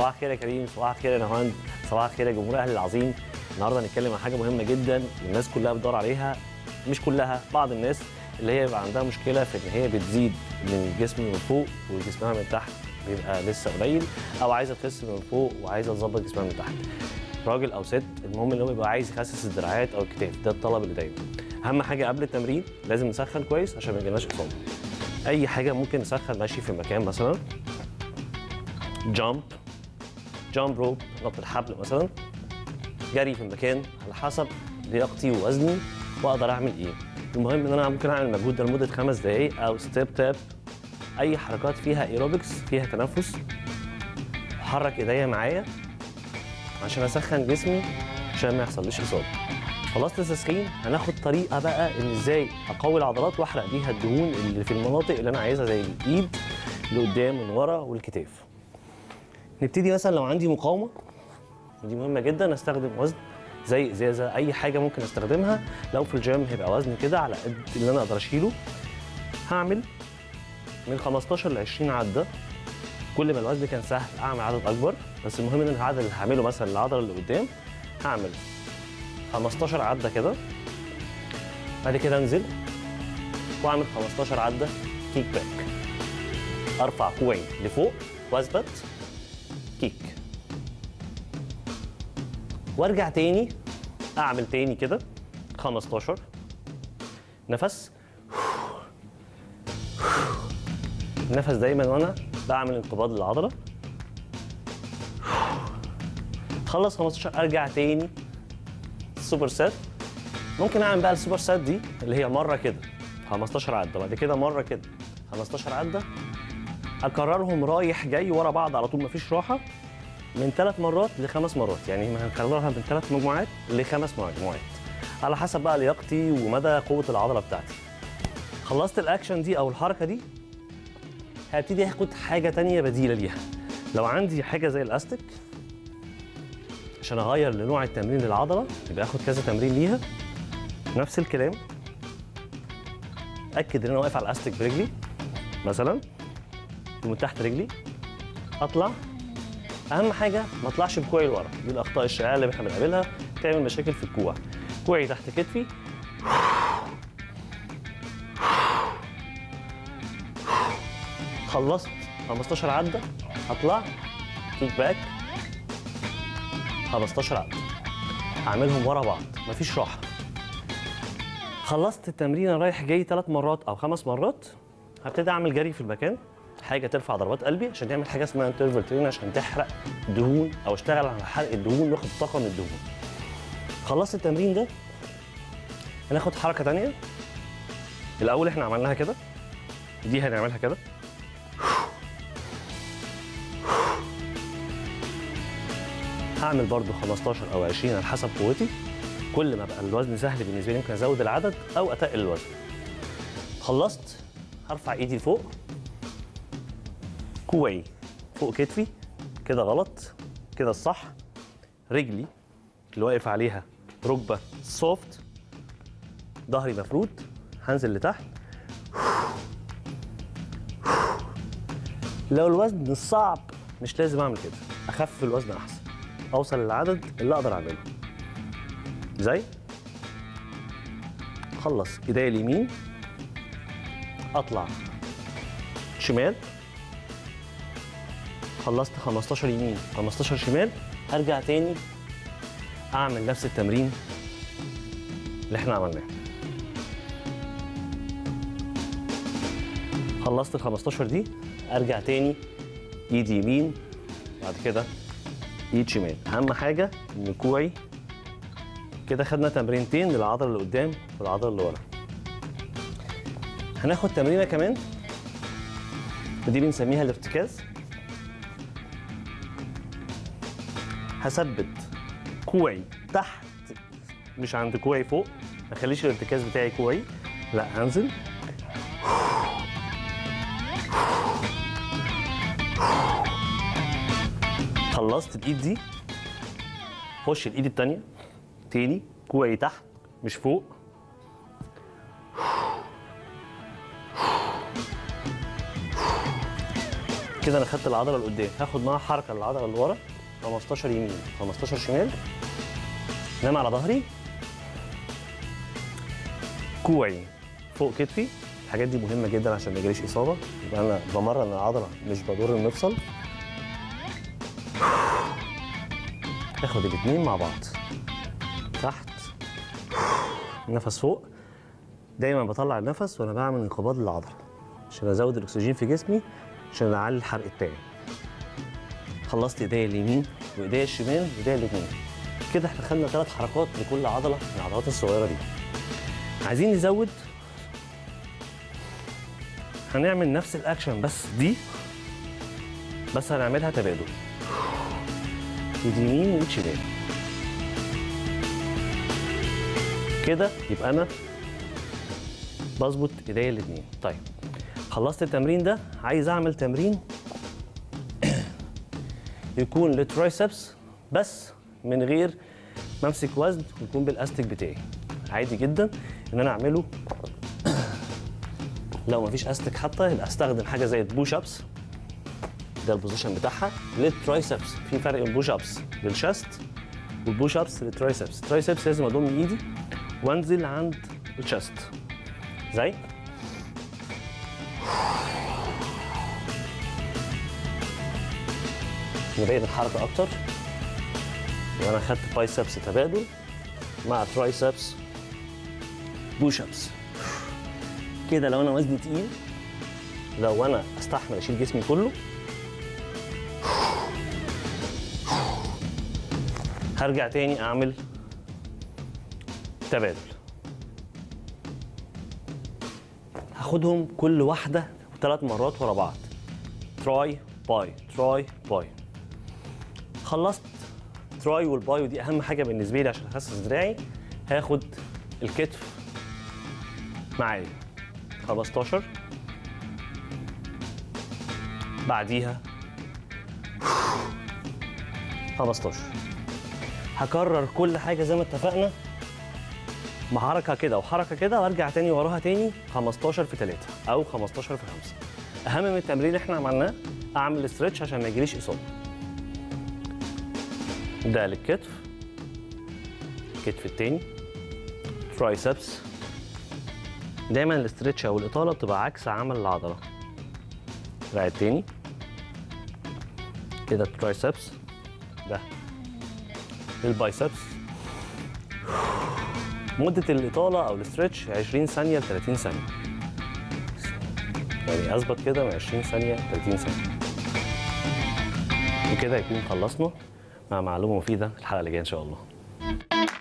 صباح الخير يا كريم صباح الخير يا نهاند صباح الخير يا جمهور اهلي العظيم النهارده هنتكلم عن حاجه مهمه جدا الناس كلها بتدور عليها مش كلها بعض الناس اللي هي بيبقى عندها مشكله في ان هي بتزيد من الجسم من فوق وجسمها من تحت بيبقى لسه قليل او عايزه تخس من فوق وعايزه تظبط جسمها من تحت راجل او ست المهم ان هو بيبقى عايز يخسس الدراعات او الكتاف ده الطلب اللي دايما اهم حاجه قبل التمرين لازم نسخن كويس عشان ما يجيلناش اصابه اي حاجه ممكن نسخن ماشي في مكان مثلا جامب جامب روب نط الحبل مثلا جري في المكان على حسب لياقتي ووزني واقدر اعمل ايه المهم ان انا ممكن اعمل المجهود ده لمده خمس دقائق او ستيب تاب اي حركات فيها ايروبكس فيها تنفس احرك ايديا معايا عشان اسخن جسمي عشان ما يحصليش اصابه خلصت التسخين هناخد طريقه بقى ان ازاي اقوي العضلات واحرق بيها الدهون اللي في المناطق اللي انا عايزها زي الايد لقدام من ورا والكتاف نبتدي مثلا لو عندي مقاومه ودي مهمه جدا استخدم وزن زي ازازه اي حاجه ممكن استخدمها لو في الجيم هيبقى وزن كده على قد اللي انا اقدر اشيله هعمل من 15 ل 20 عده كل ما الوزن كان سهل اعمل عدد اكبر بس المهم ان العدد اللي هعمله مثلا العضله اللي قدام هعمل 15 عده كده بعد كده انزل واعمل 15 عده كيك باك ارفع كوعي لفوق واثبت كيك وارجع تاني اعمل تاني كده 15 نفس نفس دايما وانا بعمل انقباض للعضله خلص 15 ارجع تاني سوبر سيت ممكن اعمل بقى السوبر سيت دي اللي هي مره كده 15 عده بعد كده مره كده 15 عده اكررهم رايح جاي ورا بعض على طول مفيش راحه من ثلاث مرات لخمس مرات يعني هنكررها من ثلاث مجموعات لخمس مجموعات على حسب بقى لياقتي ومدى قوه العضله بتاعتي خلصت الاكشن دي او الحركه دي هبتدي اخد حاجه تانية بديله ليها لو عندي حاجه زي الاستيك عشان اغير لنوع التمرين للعضله يبقى اخد كذا تمرين ليها نفس الكلام اكد ان انا واقف على الاستيك برجلي مثلا ومن تحت رجلي اطلع اهم حاجه ما اطلعش بكوعي لورا دي الاخطاء الشائعه اللي احنا بنقابلها تعمل مشاكل في الكوع كوعي تحت كتفي خلصت 15 عده هطلع كيك باك 15 عده هعملهم ورا بعض مفيش راحه خلصت التمرين رايح جاي ثلاث مرات او خمس مرات هبتدي اعمل جري في المكان حاجه ترفع ضربات قلبي عشان تعمل حاجه اسمها انترفال ترين عشان تحرق دهون او اشتغل على حرق الدهون واخد طاقه من الدهون خلصت التمرين ده هناخد حركه تانية الاول احنا عملناها كده دي هنعملها كده هعمل برضو 15 او 20 على حسب قوتي كل ما بقى الوزن سهل بالنسبه لي ممكن ازود العدد او اتقل الوزن خلصت هرفع ايدي لفوق كوعي فوق كتفي كده غلط كده الصح رجلي اللي واقف عليها ركبه سوفت ظهري مفرود هنزل لتحت لو الوزن صعب مش لازم اعمل كده اخفف الوزن احسن اوصل للعدد اللي اقدر اعمله زي خلص ايديا اليمين اطلع شمال خلصت 15 يمين 15 شمال هرجع تاني اعمل نفس التمرين اللي احنا عملناه خلصت ال 15 دي ارجع تاني ايد يمين بعد كده ايد شمال اهم حاجه ان كوعي كده خدنا تمرينتين للعضله اللي قدام والعضله اللي ورا هناخد تمرينه كمان ودي بنسميها الارتكاز هثبت كوعي تحت مش عند كوعي فوق ما اخليش الارتكاز بتاعي كوعي لا هنزل خلصت الايد دي خش الايد التانية تاني كوعي تحت مش فوق كده انا خدت العضله لقدام هاخد معاها حركه للعضله اللي ورا 15 يمين 15 شمال نام على ظهري كوعي فوق كتفي الحاجات دي مهمه جدا عشان ما يجيليش اصابه يبقى انا بمرن العضله مش بدور المفصل اخد الاثنين مع بعض تحت نفس فوق دايما بطلع النفس وانا بعمل انقباض للعضله عشان ازود الاكسجين في جسمي عشان اعلي الحرق بتاعي خلصت ايديا اليمين وايديا الشمال وايديا الاثنين كده احنا خدنا ثلاث حركات لكل عضله من العضلات الصغيره دي عايزين نزود هنعمل نفس الاكشن بس دي بس هنعملها تبادل ايد يمين وايد شمال كده يبقى انا بظبط ايديا الاثنين طيب خلصت التمرين ده عايز اعمل تمرين يكون للترايسبس بس من غير ما امسك وزن ويكون بالاستيك بتاعي عادي جدا ان انا اعمله لو مفيش استك حتى يبقى استخدم حاجه زي البوش ابس ده البوزيشن بتاعها للترايسبس في فرق بين بوش ابس للشست والبوش ابس للترايسبس الترايسبس لازم اضم ايدي وانزل عند الشست زي نبين الحركه اكتر يبقى انا خدت بايسبس تبادل مع ترايسبس بوش ابس كده لو انا وزني تقيل لو انا استحمل اشيل جسمي كله هرجع تاني اعمل تبادل هاخدهم كل واحده ثلاث مرات ورا بعض تراي باي تراي باي خلصت تراي والباي ودي اهم حاجه بالنسبه لي عشان اخسس دراعي هاخد الكتف معايا 15 بعديها 15 هكرر كل حاجه زي ما اتفقنا مع حركه كده وحركه كده وارجع تاني وراها تاني 15 في 3 او 15 في 5 اهم من التمرين اللي احنا عملناه اعمل استرتش عشان ما يجيليش اصابه ده للكتف الكتف التاني ترايسبس دايما الاسترتش او الاطاله بتبقى عكس عمل العضله راجع تاني كده الترايسبس ده البايسبس مدة الإطالة أو الاسترتش 20 ثانية ل 30 ثانية يعني أظبط كده من 20 ثانية ل 30 ثانية وكده يكون خلصنا مع معلومة مفيدة الحلقة اللي جاية إن شاء الله